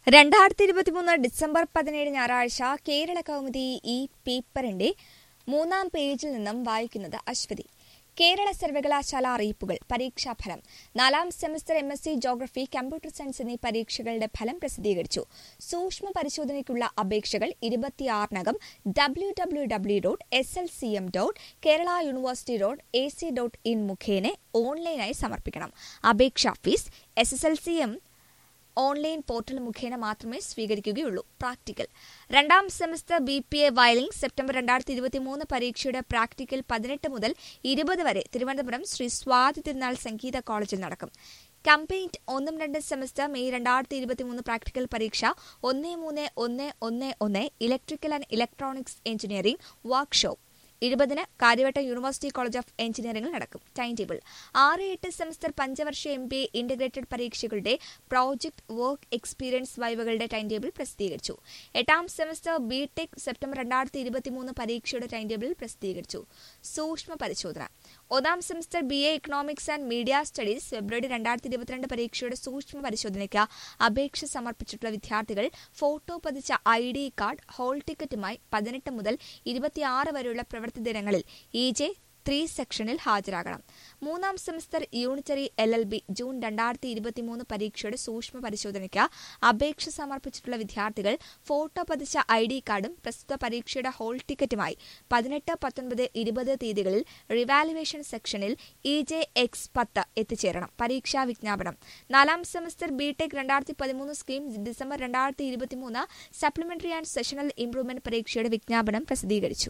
രണ്ടായിരത്തി ഇരുപത്തിമൂന്ന് ഡിസംബർ പതിനേഴ് ഞായറാഴ്ച കേരള കൗമുദി ഈ പേപ്പറിന്റെ മൂന്നാം പേജിൽ നിന്നും വായിക്കുന്നത് അശ്വതി കേരള സർവകലാശാല അറിയിപ്പുകൾ പരീക്ഷാഫലം നാലാം semester M S C geography computer science എന്നീ പരീക്ഷകളുടെ ഫലം പ്രസിദ്ധീകരിച്ചു സൂക്ഷ്മ പരിശോധനയ്ക്കുള്ള അപേക്ഷകൾ ഇരുപത്തിയാറിനകം W W W dot S L C M dot Kerala university dot A C dot in മുഖേന ഓൺലൈനായി സമർപ്പിക്കണം അപേക്ഷാ fees S S L C M online portal മുഖേന മാത്രമേ സ്വീകരിക്കുകയുള്ളൂ പ്രാക്ടിക്കൽ രണ്ടാം semester B P A violin September രണ്ടായിരത്തി ഇരുപത്തി മൂന്ന് പരീക്ഷയുടെ പ്രാക്ടിക്കൽ പതിനെട്ട് മുതൽ ഇരുപത് വരെ തിരുവനന്തപുരം ശ്രീ സ്വാതി തിരുനാൾ സംഗീത കോളേജിൽ നടക്കും കമ്പൈൻഡ് ഒന്നും രണ്ടും സെമസ്റ്റർ മെയ് രണ്ടായിരത്തി ഇരുപത്തി മൂന്ന് പ്രാക്ടിക്കൽ പരീക്ഷ ഒന്ന് മൂന്ന് ഒന്ന് ഒന്ന് ഒന്ന് electrical and electronics engineering workshop ഇരുപതിന് കാര്യവട്ടം യൂണിവേഴ്സിറ്റി കോളേജ് ഓഫ് എഞ്ചിനീയറിംഗിൽ നടക്കും ടൈം ടേബിൾ ആറ് എട്ട് സെമസ്റ്റർ പഞ്ചവർഷ എം ബി എ ഇന്റഗ്രേറ്റഡ് പരീക്ഷകളുടെ പ്രോജക്ട് വർക്ക് എക്സ്പീരിയൻസ് വൈവകളുടെ ടൈം ടേബിൾ പ്രസിദ്ധീകരിച്ചു എട്ടാം സെമസ്റ്റർ ബി ടെക് സെപ്റ്റംബർ രണ്ടായിരത്തി ഇരുപത്തിമൂന്ന് പരീക്ഷയുടെ ടൈം ടേബിൾ പ്രസിദ്ധീകരിച്ചു സൂക്ഷ്മ പരിശോധന ഒന്നാം semester B A economics and media studies February രണ്ടായിരത്തി ഇരുപത്തിരണ്ട് പരീക്ഷയുടെ സൂക്ഷ്മ പരിശോധനയ്ക്ക് അപേക്ഷ സമർപ്പിച്ചിട്ടുള്ള വിദ്യാർത്ഥികൾ ഫോട്ടോ പതിച്ച ഐ ഡി കാർഡ് ഹോൾ ടിക്കറ്റുമായി പതിനെട്ട് മുതൽ ഇരുപത്തിയാറ് വരെയുള്ള പ്രവൃത്തി ദിനങ്ങളിൽ ഇ ജെ ത്രീ സെക്ഷനിൽ ഹാജരാകണം മൂന്നാം semester unitary L L B June രണ്ടായിരത്തി ഇരുപത്തിമൂന്ന് പരീക്ഷയുടെ സൂക്ഷ്മ പരിശോധനയ്ക്ക് അപേക്ഷ സമർപ്പിച്ചിട്ടുള്ള വിദ്യാർത്ഥികൾ ഫോട്ടോ പതിച്ച ഐ ഡി കാർഡും പ്രസ്തുത പരീക്ഷയുടെ ഹോൾ ടിക്കറ്റുമായി പതിനെട്ട് പത്തൊൻപത് ഇരുപത് തീയതികളിൽ റിവാലുവേഷൻ സെക്ഷനിൽ ഇ ജെ എക്സ് പത്ത് എത്തിച്ചേരണം പരീക്ഷാ വിജ്ഞാപനം നാലാം സെമസ്റ്റർ ബി ടെക് രണ്ടായിരത്തി പതിമൂന്ന് സ്കീം ഡിസംബർ രണ്ടായിരത്തി ഇരുപത്തിമൂന്ന് സപ്ലിമെന്ററി ആൻഡ് സെഷണൽ ഇംപ്രൂവ്മെന്റ് പരീക്ഷയുടെ വിജ്ഞാപനം പ്രസിദ്ധീകരിച്ചു